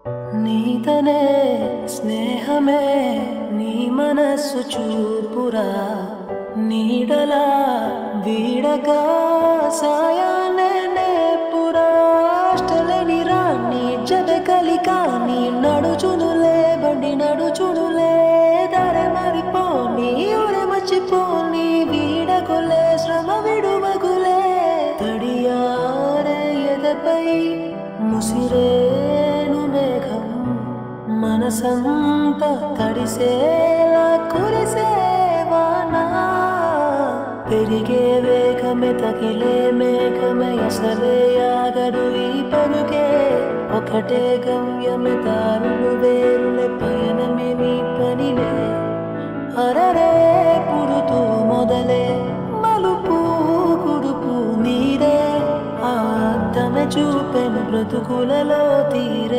నీతనే స్నేహమే నీ మనస్సు చూపురా నీడలా వీడగా సాయాన్నే నేపురా అష్టలని రాణి జత కలిక నీ నడుచునులే బండి నడుచునులే దర మరిపోని ఊరే మర్చిపోని వీడకులే శ్రమ విడుమగులే తడియారే ఎదపై ముసిరేను మేఘం మనసంతా తడిసేలా కురిసేవానా పెరిగే వేగమే తగిలే మేఘమే అసలే ఆగడు ఈ పరుగే ఒకటే గమ్యమే దారులు వేరులే పయనమే నీ పనిలే అరరే పుడుతూ మొదలే మలుపు కుడుపు నీరే ఆత్తమే చూపెను బ్రతుకులలో తీరే